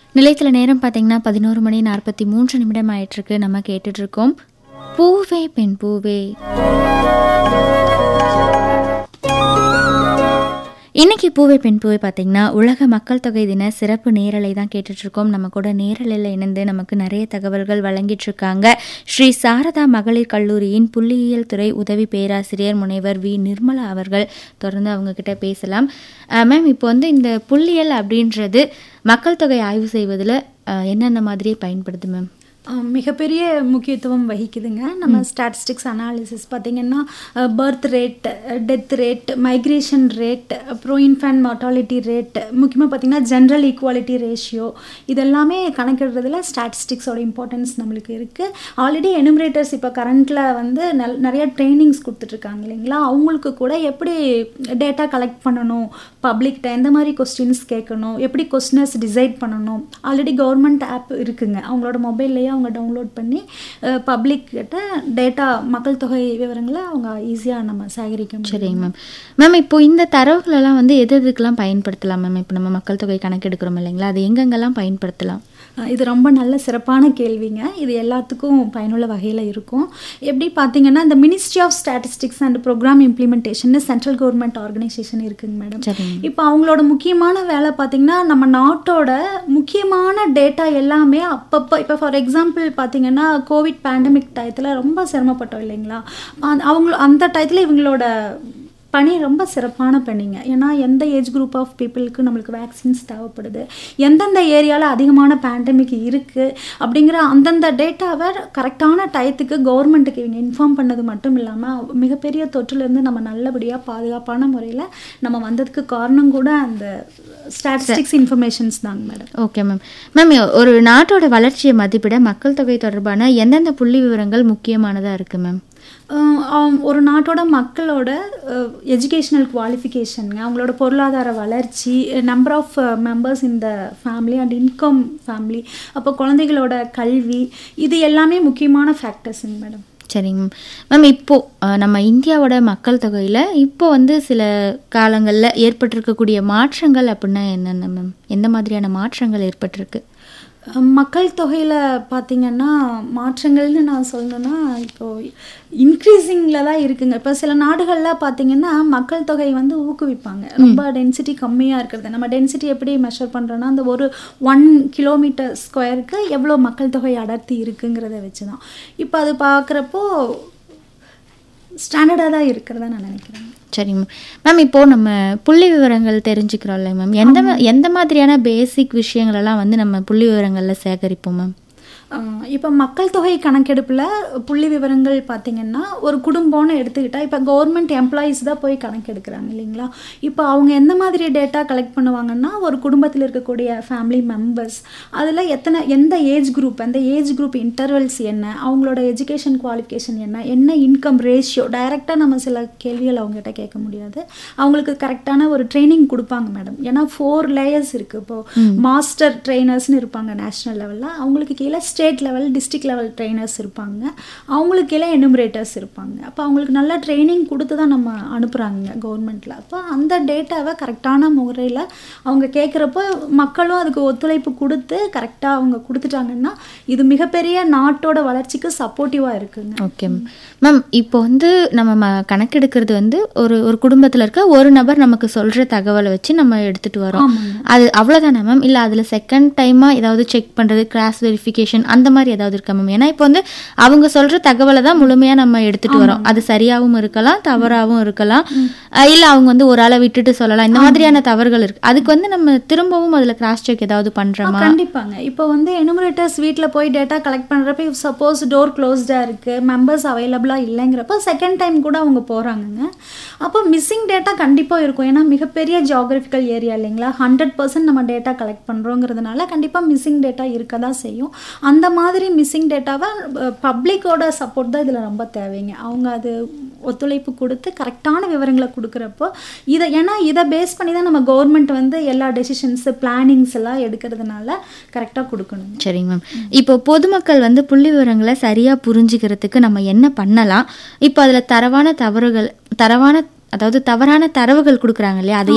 நிலையத்தில் நேரம் பார்த்தீங்கன்னா பதினோரு மணி நாற்பத்தி மூன்று நிமிடம் ஆயிட்டிருக்கு நம்ம கேட்டுட்டு இருக்கோம் பூவே பெண் பூவே இன்னைக்கு பூவே பெண் பூவே பார்த்தீங்கன்னா உலக மக்கள் தொகை தின சிறப்பு நேரலை தான் கேட்டுட்டு இருக்கோம் நம்ம கூட நேரலையில் இணைந்து நமக்கு நிறைய தகவல்கள் வழங்கிட்டு இருக்காங்க ஸ்ரீ சாரதா மகளிர் கல்லூரியின் புள்ளியியல் துறை உதவி பேராசிரியர் முனைவர் வி நிர்மலா அவர்கள் தொடர்ந்து அவங்க கிட்ட பேசலாம் மேம் இப்போ வந்து இந்த புள்ளியியல் அப்படின்றது மக்கள் தொகை ஆய்வு செய்வதில் என்னென்ன மாதிரியே பயன்படுது மேம் ஆஹ் மிகப்பெரிய முக்கியத்துவம் வகிக்குதுங்க நம்ம ஸ்டாட்டிஸ்டிக்ஸ் அனாலிசிஸ் பார்த்தீங்கன்னா birth rate death rate migration rate அப்புறம் இன்ஃபேன்ட் மார்ட்டாலிட்டி ரேட் முக்கியமாக பார்த்தீங்கன்னா ஜென்ரல் ஈக்குவாலிட்டி ரேஷியோ இதெல்லாமே கணக்கிடுறதுல ஸ்டாட்டிஸ்டிக்ஸோட இம்பார்ட்டன்ஸ் நம்மளுக்கு இருக்குது ஆல்ரெடி எனுமரேட்டர்ஸ் இப்போ கரண்ட்டில் வந்து நல் நிறைய ட்ரைனிங்ஸ் கொடுத்துட்ருக்காங்க இல்லைங்களா அவங்களுக்கு கூட எப்படி டேட்டா கலெக்ட் பண்ணணும் பப்ளிக்கிட்ட எந்த மாதிரி கொஸ்டின்ஸ் கேட்கணும் எப்படி கொஸ்டினர்ஸ் டிசைட் பண்ணணும் ஆல்ரெடி கவர்மெண்ட் ஆப் இருக்குங்க அவங்களோட மொபைல்லையே அவங்க டவுன்லோட் பண்ணி பப்ளிக் கிட்ட டேட்டா மக்கள் தொகை விவரங்களை அவங்க ஈஸியாக நம்ம சேகரிக்க முடியும் சரிங்க மேம் மேம் இப்போ இந்த தரவுகளெல்லாம் வந்து எது எதுக்கெல்லாம் பயன்படுத்தலாம் மேம் இப்போ நம்ம மக்கள் தொகை கணக்கெடுக்கிறோம் இல்லைங்களா அது எங்கெங்கெல்லாம் பயன்படுத்தலாம் அஹ் இது ரொம்ப நல்ல சிறப்பான கேள்விங்க இது எல்லாத்துக்கும் பயனுள்ள வகையில் இருக்கும் எப்படி பார்த்தீங்கன்னா இந்த ministry of statistics and programme implementation central government organisation இருக்குங்க மேடம் சரிங்க இப்போ அவங்களோட முக்கியமான வேலை பார்த்தீங்கன்னா நம்ம நாட்டோட முக்கியமான டேட்டா எல்லாமே அப்பப்போ இப்போ ஃபார் எக்ஸாம்பிள் பார்த்தீங்கன்னா கோவிட் பேண்டமிக் டயத்தில் ரொம்ப சிரமப்பட்டோம் இல்லைங்களா அந்த- அவங்க அந்த டயத்தில் இவங்களோட பணி ரொம்ப சிறப்பான பணிங்க ஏன்னா எந்த ஏஜ் குரூப் ஆஃப் பீப்புளுக்கு நம்மளுக்கு வேக்சின்ஸ் தேவைப்படுது எந்தெந்த ஏரியாவில் அதிகமான பேண்டமிக் இருக்குது அப்படிங்கிற அந்தந்த டேட்டாவை கரெக்டான டயத்துக்கு கவர்மெண்ட்டுக்கு இவங்க இன்ஃபார்ம் பண்ணது மட்டும் இல்லாமல் மிகப்பெரிய தொற்றுலேருந்து நம்ம நல்லபடியாக பாதுகாப்பான முறையில் நம்ம வந்ததுக்கு காரணம் கூட அந்த ஸ்டாட்டிஸ்டிக்ஸ் இன்ஃபர்மேஷன்ஸ் தாங்க மேடம் ஓகே மேம் மேம் ஒரு நாட்டோட வளர்ச்சியை மதிப்பிட மக்கள் தொகை தொடர்பான எந்தெந்த புள்ளி விவரங்கள் முக்கியமானதாக இருக்குது மேம் அஹ் அவங்க- ஒரு நாட்டோட மக்களோட எஜுகேஷ்னல் குவாலிஃபிகேஷனுங்க அவங்களோட பொருளாதார வளர்ச்சி நம்பர் ஆஃப் மெம்பர்ஸ் இந்த ஃபேமிலி அண்ட் இன்கம் ஃபேமிலி அப்போ குழந்தைகளோட கல்வி இது எல்லாமே முக்கியமான ஃபேக்டர்ஸுங்க மேடம் சரிங்க மேம் மேம் இப்போ அஹ், நம்ம இந்தியாவோட மக்கள் தொகையில் இப்போ வந்து சில காலங்களில் ஏற்பட்டிருக்கக்கூடிய மாற்றங்கள் அப்படின்னா என்னென்ன மேம் எந்த மாதிரியான மாற்றங்கள் ஏற்பட்டிருக்கு அஹ் மக்கள் தொகையில் பார்த்தீங்கன்னா மாற்றங்கள்னு நான் சொல்லணும்னா இப்போ இன்க்ரீஸிங்கில் தான் இருக்குங்க இப்போ சில நாடுகளில் பார்த்தீங்கன்னா மக்கள் தொகை வந்து ஊக்குவிப்பாங்க ரொம்ப டென்சிட்டி கம்மியாக இருக்கிறது நம்ம டென்சிட்டி எப்படி மெஷர் பண்ணுறோன்னா அந்த ஒரு ஒன் கிலோமீட்டர் ஸ்கொயருக்கு எவ்வளோ மக்கள் தொகை அடர்த்தி இருக்குங்கிறத வச்சு தான் இப்போ அது பார்க்குறப்போ ஸ்டாண்டர்டாக தான் இருக்கிறதா நான் நினைக்கிறேன் சரிங்க மேம் மேம் இப்போ நம்ம புள்ளி விவரங்கள் தெரிஞ்சுக்கிறோம்ல மேம் எந்த மா- எந்த மாதிரியான பேசிக் விஷயங்கள் எல்லாம் வந்து நம்ம புள்ளி விவரங்களில் சேகரிப்போம் மேம் ஆஹ் இப்போ மக்கள் தொகை கணக்கெடுப்பில் புள்ளி விவரங்கள் பார்த்தீங்கன்னா ஒரு குடும்பம்னு எடுத்துக்கிட்டால் இப்போ கவர்மெண்ட் எம்ப்ளாயீஸ் தான் போய் கணக்கெடுக்கிறாங்க இல்லைங்களா இப்போ அவங்க எந்த மாதிரி டேட்டா கலெக்ட் பண்ணுவாங்கன்னா ஒரு குடும்பத்தில் இருக்கக்கூடிய ஃபேமிலி மெம்பர்ஸ் அதில் எத்தனை எந்த ஏஜ் குரூப் அந்த ஏஜ் குரூப் இன்டர்வல்ஸ் என்ன அவங்களோட எஜுகேஷன் குவாலிஃபிகேஷன் என்ன என்ன இன்கம் ரேஷியோ டைரெக்டாக நம்ம சில கேள்விகள் அவங்ககிட்ட கேட்க முடியாது அவங்களுக்கு கரெக்டான ஒரு ட்ரைனிங் கொடுப்பாங்க மேடம் ஏன்னா ஃபோர் லேயர்ஸ் இருக்குது இப்போது மாஸ்டர் ட்ரெயினர்ஸ்னு இருப்பாங்க நேஷ்னல் லெவலில் அவங்களுக்கு கீழே state level district level trainers இருப்பாங்க அவங்களுக்கு கீழே எனுமரேட்டர்ஸ் இருப்பாங்க அப்போ அவங்களுக்கு நல்ல ட்ரைனிங் கொடுத்து தான் நம்ம அனுப்புகிறாங்க கவர்மெண்ட்டில் அப்போ அந்த டேட்டாவை கரெக்டான முறையில் அவங்க கேட்குறப்போ மக்களும் அதுக்கு ஒத்துழைப்பு கொடுத்து கரெக்டாக அவங்க கொடுத்துட்டாங்கன்னா இது மிகப்பெரிய நாட்டோட வளர்ச்சிக்கு சப்போர்ட்டிவாக இருக்குங்க ஓகே மேம் மேம் இப்போ வந்து நம்ம ம- கணக்கெடுக்கிறது வந்து ஒரு ஒரு குடும்பத்தில் இருக்க ஒரு நபர் நமக்கு சொல்கிற தகவலை வச்சு நம்ம எடுத்துகிட்டு வரோம் ஆமாங்க. அது அவ்வளோதானே மேம் இல்லை அதில் செகண்ட் டைமாக ஏதாவது செக் பண்ணுறது கிராஸ் வெரிஃபிகேஷன் அந்த மாதிரி ஏதாவது இருக்கா மேம் ஏன்னா இப்போ வந்து அவங்க சொல்கிற தகவலை தான் முழுமையாக நம்ம எடுத்துகிட்டு வரோம் அது சரியாகவும் இருக்கலாம் தவறாகவும் இருக்கலாம் இல்லை அவங்க வந்து ஒரு ஆளை விட்டுட்டு சொல்லலாம் இந்த மாதிரியான தவறுகள் இருக்கு அதுக்கு வந்து நம்ம திரும்பவும் அதில் கிராஸ் செக் ஏதாவது பண்ணுறோமா கண்டிப்பாங்க இப்போ வந்து எனுமரேட்டர்ஸ் வீட்டில் போய் டேட்டா கலெக்ட் பண்ணுறப்ப சப்போஸ் டோர் க்ளோஸ்டாக இருக்குது மெம்பர்ஸ் அவைலபிளாக இல்லைங்கிறப்ப செகண்ட் டைம் கூட அவங்க போகிறாங்கங்க அப்போ மிஸ்ஸிங் டேட்டா கண்டிப்பாக இருக்கும் ஏன்னா மிகப்பெரிய ஜியாகிரபிக்கல் ஏரியா இல்லைங்களா ஹண்ட்ரட் பர்சன்ட் நம்ம டேட்டா கலெக்ட் பண்ணுறோங்கிறதுனால கண்டிப்பாக மிஸ்ஸிங் டேட்டா இருக்க தான் செய்யும் அந்த மாதிரி மிஸ்ஸிங் டேட்டாவை பப்ளிக்கோட சப்போர்ட் தான் இதில் ரொம்ப தேவைங்க அவங்க அது ஒத்துழைப்பு கொடுத்து கரெக்டான விவரங்களை கொடுக்குறப்போ இதை ஏன்னா இதை பேஸ் பண்ணி தான் நம்ம கவர்மெண்ட் வந்து எல்லா டெசிஷன்ஸ் பிளானிங்ஸ் எல்லாம் எடுக்கிறதுனால கரெக்டாக கொடுக்கணும் சரிங்க மேம் இப்போ பொதுமக்கள் வந்து புள்ளி விவரங்களை சரியா புரிஞ்சுக்கிறதுக்கு நம்ம என்ன பண்ணலாம் இப்போ அதுல தரவான தவறுகள் தரவான அதாவது தவறான தரவுகள் கொடுக்குறாங்க இல்லையா அதை